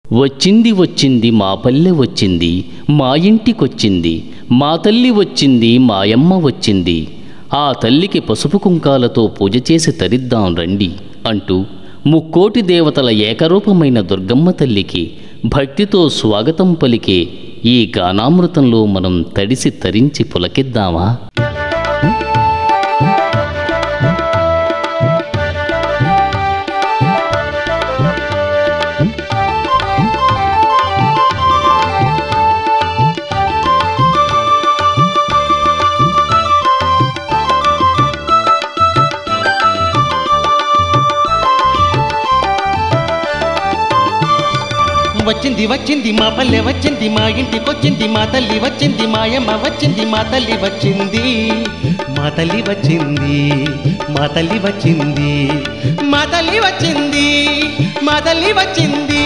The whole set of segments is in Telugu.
వచ్చింది వచ్చింది మా పల్లె వచ్చింది మా ఇంటికొచ్చింది మా తల్లి వచ్చింది మాయమ్మ వచ్చింది ఆ తల్లికి పసుపు కుంకాలతో పూజ చేసి తరిద్దాం రండి అంటూ ముక్కోటి దేవతల ఏకరూపమైన దుర్గమ్మ తల్లికి భక్తితో స్వాగతం పలికే ఈ గానామృతంలో మనం తడిసి తరించి పులకిద్దామా వచ్చింది వచ్చింది మా పల్లె వచ్చింది మా ఇంటికొచ్చింది మా తల్లి వచ్చింది మాయమ్మ వచ్చింది మా తల్లి వచ్చింది మా తల్లి వచ్చింది మా తల్లి వచ్చింది మా తల్లి వచ్చింది మా తల్లి వచ్చింది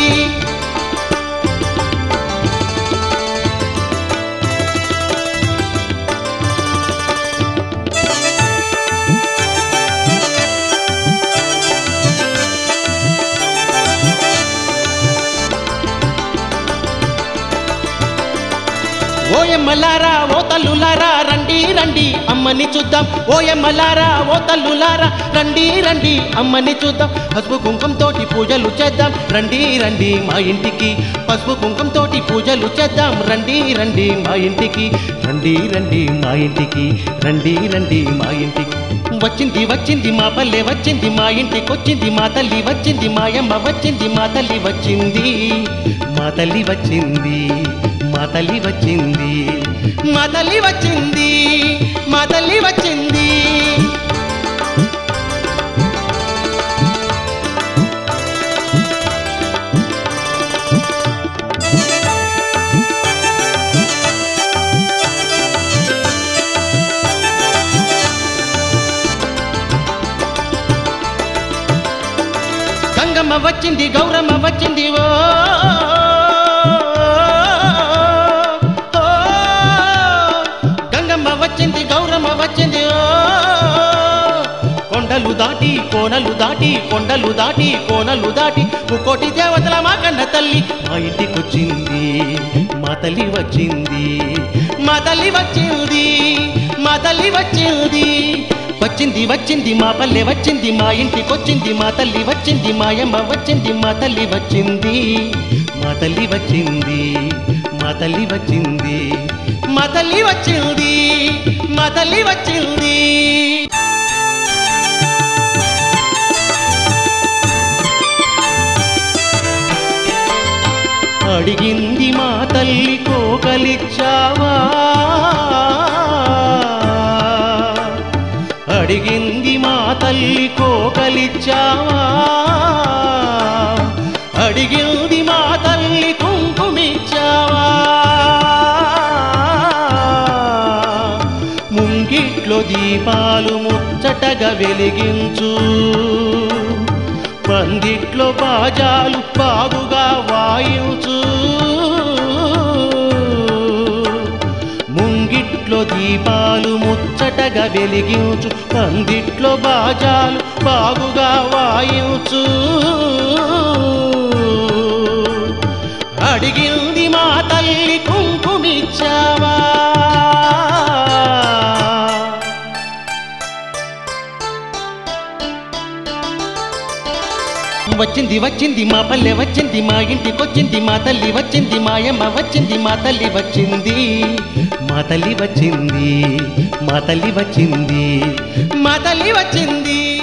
ఓయమ్మలారా ఓ తల్లులారా రండి రండి అమ్మని చూద్దాం ఓయమ్మలారా ఓ తల్లులారా రండి రండి అమ్మని చూద్దాం పసుపు కుంకంతోటి పూజలు చేద్దాం రండి రండి మా ఇంటికి పసుపు కుంకంతోటి పూజలు చేద్దాం రండి రండి మా ఇంటికి రండి రండి మా ఇంటికి రండి రండి మా ఇంటికి వచ్చింది వచ్చింది మా పల్లె వచ్చింది మా ఇంటికి వచ్చింది మా తల్లి వచ్చింది మాయమ్మ వచ్చింది మా తల్లి వచ్చింది మా తల్లి వచ్చింది మా తల్లి వచ్చింది మా తల్లి వచ్చింది మా తల్లి వచ్చింది గంగమ్మ వచ్చింది గౌరమ్మ వచ్చింది ఓ ఓ, గంగమ్మ వచ్చింది గౌరమ్మ వచ్చింది ఓ కొండలు దాటి కోనలు దాటి కొండలు దాటి కోనలు దాటి ముక్కోటి దేవతల మా కన్న తల్లి మా ఇంటికొచ్చింది మా తల్లి వచ్చింది మా తల్లి వచ్చింది మా తల్లి వచ్చింది వచ్చింది వచ్చింది మా పల్లె వచ్చింది మా ఇంటికొచ్చింది మా తల్లి వచ్చింది మాయమ్మ వచ్చింది మా తల్లి వచ్చింది మా తల్లి వచ్చింది మా తల్లి వచ్చింది మా తల్లి వచ్చింది మా తల్లి వచ్చింది అడిగింది మా తల్లి కోకలిచ్చావా అడిగింది మా తల్లి కోకలిచ్చావా అడిగింది మా తల్లి కుంకుమిచ్చావా ముంగిట్లో దీపాలు ముచ్చటగా వెలిగించు పందిట్లో బాజాలు బాగుగా వాయించు ముంగిట్లో దీపాలు ముచ్చటగా వెలిగించు పందిట్లో బాజాలు బాగుగా వాయించు అడిగింది మా తల్లి కుంకుమిచ్చావా వచ్చింది వచ్చింది మా పల్లె వచ్చింది మా ఇంటికొచ్చింది మా తల్లి వచ్చింది మాయమ్మ వచ్చింది మా తల్లి వచ్చింది మా తల్లి వచ్చింది మా తల్లి వచ్చింది మా తల్లి వచ్చింది